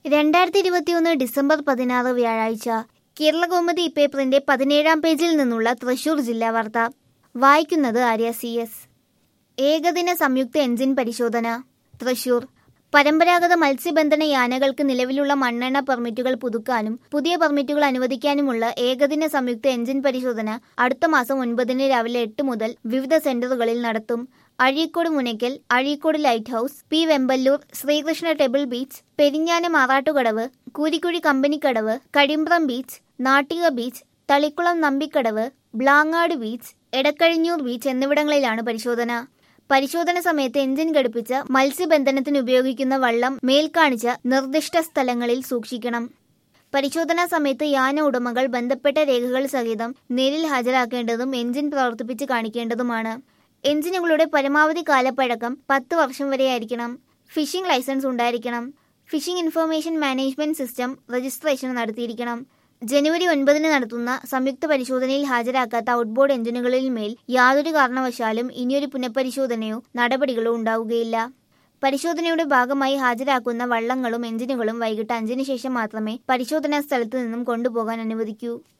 രണ്ടായിരത്തി ഇരുപത്തിയൊന്ന് ഡിസംബർ പതിനാറ് വ്യാഴാഴ്ച കേരളകൗമുദി പേപ്പറിന്റെ പതിനേഴാം പേജിൽ നിന്നുള്ള തൃശൂർ ജില്ലാ വാർത്ത വായിക്കുന്നത് ആര്യ സി എസ് ഏകദിന സംയുക്ത എഞ്ചിൻ പരിശോധന തൃശൂർ പരമ്പരാഗത മത്സ്യബന്ധന യാനകൾക്ക് നിലവിലുള്ള മണ്ണെണ്ണ പെർമിറ്റുകൾ പുതുക്കാനും പുതിയ പെർമിറ്റുകൾ അനുവദിക്കാനുമുള്ള ഏകദിന സംയുക്ത എഞ്ചിൻ പരിശോധന അടുത്ത മാസം ഒൻപതിന് രാവിലെ എട്ട് മുതൽ വിവിധ സെന്ററുകളിൽ നടത്തും Azhikode Munakkal Azhikode lighthouse P Vemballur Sreekrishna temple beach Perinjanam Arattukadavu Koorikkuzhi Companykadavu Kazhimbram beach Nattika beach Thalikulam Nambikadavu Blangad beach Edakkazhiyur beach എന്നിവിടങ്ങളിലാണ് പരിശോധന പരിശോധന സമയത്ത് എഞ്ചിൻ ഘടിപ്പിച്ച മത്സ്യബന്ധനത്തിന് ഉപയോഗിക്കുന്ന വള്ളം മേൽക്കാണിച്ച നിർദ്ദിഷ്ട സ്ഥലങ്ങളിൽ സൂക്ഷിക്കണം പരിശോധനാ സമയത്ത് യാന ഉടമകൾ ബന്ധപ്പെട്ട രേഖകൾ സഹിതം നേരിൽ ഹാജരാക്കേണ്ടതും എഞ്ചിൻ പ്രവർത്തിപ്പിച്ച് കാണിക്കേണ്ടതുമാണ് എഞ്ചിനുകളുടെ പരമാവധി കാലപ്പഴക്കം പത്ത് വർഷം വരെയായിരിക്കണം ഫിഷിംഗ് ലൈസൻസ് ഉണ്ടായിരിക്കണം fishing information management system registration നടത്തിയിരിക്കണം ജനുവരി ഒൻപതിന് നടത്തുന്ന സംയുക്ത പരിശോധനയിൽ ഹാജരാക്കാത്ത ഔട്ട്ബോർഡ് എഞ്ചിനുകളിൽ മേൽ യാതൊരു കാരണവശാലും ഇനിയൊരു പുനഃപരിശോധനയോ നടപടികളോ ഉണ്ടാവുകയില്ല പരിശോധനയുടെ ഭാഗമായി ഹാജരാക്കുന്ന വള്ളങ്ങളും എഞ്ചിനുകളും വൈകിട്ട് അഞ്ചിന് ശേഷം മാത്രമേ പരിശോധനാ സ്ഥലത്ത് നിന്നും കൊണ്ടുപോകാൻ അനുവദിക്കൂ